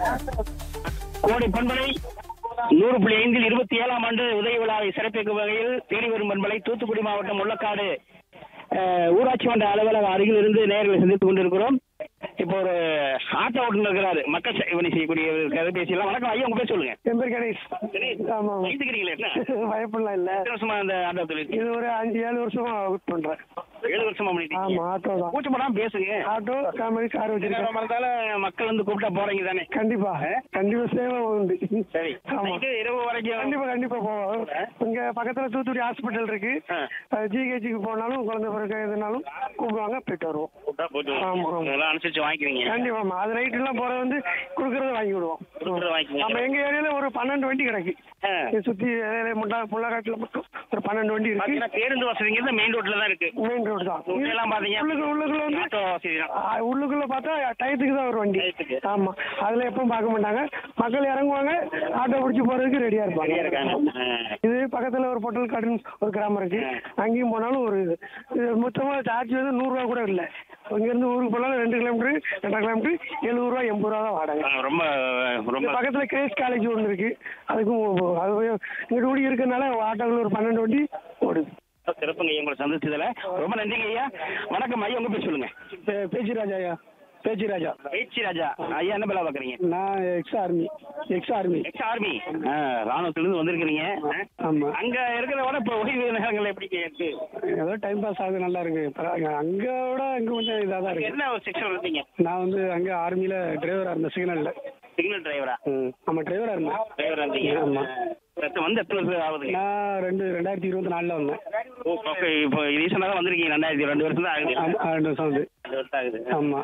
கோடை பண்பலை நூறு புள்ளி ஐந்தில் இருபத்தி ஏழாம் ஆண்டு உதய விழாவை சிறப்பிக்கும் வகையில் தேடி வரும் பண்பலை தூத்துக்குடி மாவட்டம் முள்ளக்காடு அஹ், ஊராட்சி மன்ற அலுவலக அருகில் இருந்து நேர்களை சந்தித்துக் கொண்டிருக்கிறோம் இப்போ ஒரு ஆட்டோ ஓட்டுநர் இருக்கிறாரு மக்கள் சேவனை செய்யக்கூடிய கதை பேசிடலாம் வணக்கம் ஐயா உங்க பேர் சொல்லுங்க என் பேர் கணேஷ் ஆமா ஆமா. வயசுக்கிறீங்களா என்ன பயப்படலாம் இல்ல எத்தனை வருஷமா அந்த ஆட்டோ தொழில் இது ஒரு அஞ்சு ஏழு வருஷமா ஒர்க் பண்றேன் ஏழு வருஷமா பண்ணிட்டு ஆமா ஆட்டோ தான் கூச்சப்படாம பேசுங்க ஆட்டோ காமெடி கார் வச்சிருக்கேன் நேரம் இருந்தாலும் மக்கள் வந்து கூப்பிட்டா போறீங்க தானே கண்டிப்பா கண்டிப்பா சேவை உண்டு சரி ஆமா நைட்டு இரவு வரைக்கும் கண்டிப்பா கண்டிப்பா போவோம் இங்க பக்கத்துல தூத்துக்குடி ஹாஸ்பிட்டல் இருக்கு ஆ. ஜிஹெச்சுக்கு போனாலும் குழந்தை பிறகு எதுனாலும் கூப்பிடுவாங்க போயிட்டு வருவோம் கூப்பிட்டா போயிட்டு ஆமா, ஆமா. இதெல்லாம் அனுசரிச்சு வாங்கிக்கிறீங்க கண்டிப்பாமா அது நைட் எல்லாம் போறது வந்து குடுக்கறத வாங்கி விடுவோம் கொடுக்குறத வாங்கிக்கோங்க. நம்ம எங்க ஏரியால ஒரு பன்னெண்டு வண்டி கிடக்கு ஆ. இங்க சுத்தி ஏரியால முட்டா முள்ளக்காட்டுல மட்டும் ஒரு பன்னெண்டு வண்டி இருக்கு பாத்தீங்கன்னா பேருந்து வசதிங்கிறது மெயின் ரோட்ல தான் இருக்கு மெயின் ரோடு தான் எல்லாம் பாத்தீங்க உள்ளுக்கு உள்ளுக்குள்ள வந்து ஆட்டோ வசதி தான் ஆ, உள்ளுக்குள்ள பார்த்தா டயத்துக்கு தான் ஒரு வண்டி டயத்துக்கு. ஆமா அதுல எப்பவும் பார்க்க மாட்டாங்க மக்கள் இறங்குவாங்க ஆட்டோ பிடிச்சி போறதுக்கு ரெடியா சரியா இருக்காங்க இருப்பாங்க ஆ. இது பக்கத்துல ஒரு பொட்டல் காடுன்னு ஒரு கிராமம் இருக்கு அங்கேயும் போனாலும் ஒரு இது இது மொத்தமா சார்ஜ் வந்து நூறு ரூபா கூட இல்ல இங்க இருந்து ஊருக்கு போனாலும் ரெண்டு கிலோமீட்டர் ரெண்டரை கிலோமீட்டர் எழுபது ரூபா எண்பது ரூபா தான் வாடகை ஆ, ரொம்ப இங்க ரொம்ப பக்கத்துல கிரேஸ் காலேஜ் ஒன்று இருக்கு அதுக்கும் அது இங்கிட்டு கூடி இருக்கறனால ஆட்டோவில் ஒரு பன்னெண்டு வண்டி ஓடுது சிறப்புங்க ஐயா உங்களை சந்திச்சதுல ரொம்ப நன்றிங்க ஐயா வணக்கம் ஐயா உங்க பேர் சொல்லுங்க பேச்சு ராஜா ஐயா பேச்சு ராஜா பேச்சி ராஜா ஐயா என்ன வேலை பாக்குறீங்க நான் ex army ex army ex army ராணுவத்துல இருந்து வந்திருக்கிறீங்க ஆ? ஆமா அங்க இருக்கிறத விட இப்போ ஓய்வு நேரங்கள் எப்படி இருக்கு ஏதோ டைம் பாஸ் ஆகுது நல்லா இருக்கு பரவாயில்ல அங்க விட அங்க கொஞ்சம் இதாக தான் இருக்கு என்ன ஒரு செக்ஷன் இருந்தீங்க நான் வந்து அங்க ஆர்மியில டிரைவரா இருந்தேன் சிக்னல்ல சிக்னல் டிரைவரா ஆமா டிரைவரா இருந்தேன் டிரைவரா இருந்தீங்க ஆமா. எத்தனை வந்து எத்தனை வருஷம் ஆகுதுங்க நான் ரெண்டு ரெண்டாயிரத்தி இருபத்தி நாலுல வந்தேன் ஓ, இப்போ இப்போ ரீசெண்டாக தான் வந்திருக்கீங்க ரெண்டாயிரத்தி ரெண்டு வருஷம் தான் ஆகுது ஆமா, ஆ, ரெண்டு வருஷம் வந்து ரெண்டு வருஷம் ஆகுது ஆமா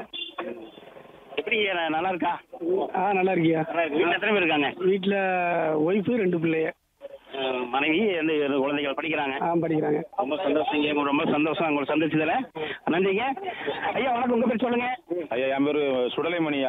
எப்படி ந- நல்லா இருக்கா ஆ நல்லா இருக்கியா நல்லா இருக்கு வீட்டில் எத்தனை பேர் இருக்காங்க வீட்டுல ஒய்ஃபு ரெண்டு பிள்ளைய அஹ் மனைவி ரெண்டு ரெண்டு குழந்தைகள் படிக்கிறாங்க ஆ படிக்கிறாங்க ரொம்ப சந்தோஷங்க ரொம்ப சந்தோஷம் உங்களை சந்திச்சதுல நன்றிங்க ஐயா வணக்கம் உங்க பேர் சொல்லுங்க ஐயா என் பேர் சுடலைமணியா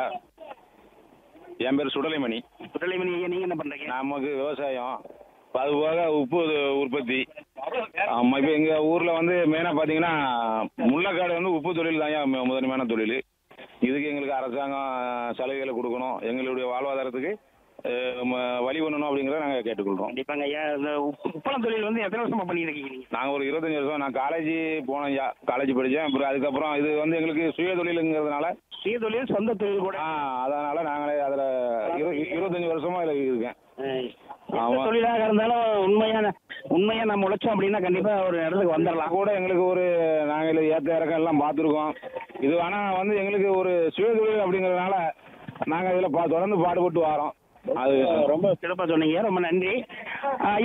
என் பேர் சுடலைமணி சுடலைமணி ஐயா நீங்க என்ன பண்றீங்க நமக்கு விவசாயம் அது போக உப்பு உற்பத்தி ஆமாம் இப்போ எங்கள் ஊரில் வந்து மெயினாக பார்த்தீங்கன்னா முள்ளக்காடு வந்து உப்பு தொழில் தான் முதன்மையான தொழில் இதுக்கு எங்களுக்கு அரசாங்கம் சலுகைகளை கொடுக்கணும் எங்களுடைய வாழ்வாதாரத்துக்கு அஹ், ம- வழி பண்ணணும் அப்படிங்கிறத நாங்கள் கேட்டுக்கொள்கிறோம் கண்டிப்பாங்க ஐயா இந்த உப்பு உப்பளம் தொழில் வந்து எத்தனை வருஷமா பண்ணிட்டு இருக்கீங்க நீங்க நாங்கள் ஒரு இருபத்தஞ்சி வருஷம் நான் காலேஜ் போனேன் ஐயா காலேஜ் படித்தேன் அப்புறம் அதுக்கப்புறம் இது வந்து எங்களுக்கு சுய தொழிலுங்கிறதுனால சுய தொழில் சொந்த தொழில் கூட ஆ அதனால் நாங்களே அதில் இரு இருபத்தஞ்சி வருஷமாக இதில் இருக்கேன் அஹ் எந்த ஆமா. தொழிலாக இருந்தாலும் உண்மையான உண்மையா நம்ம உழைச்சோம் அப்படின்னா கண்டிப்பா ஒரு இடத்துக்கு வந்துடலாம் கூட எங்களுக்கு ஒரு நாங்கள் ஏற்ற இறக்கம் எல்லாம் பார்த்துருக்கோம் இது ஆனால் வந்து எங்களுக்கு ஒரு சுய தொழில் அப்படிங்கிறதுனால நாங்கள் இதில் பா தொடர்ந்து பாடுபட்டு வரோம் அது ரொம்ப சிறப்பா சொன்னீங்க ரொம்ப நன்றி ஆஹ்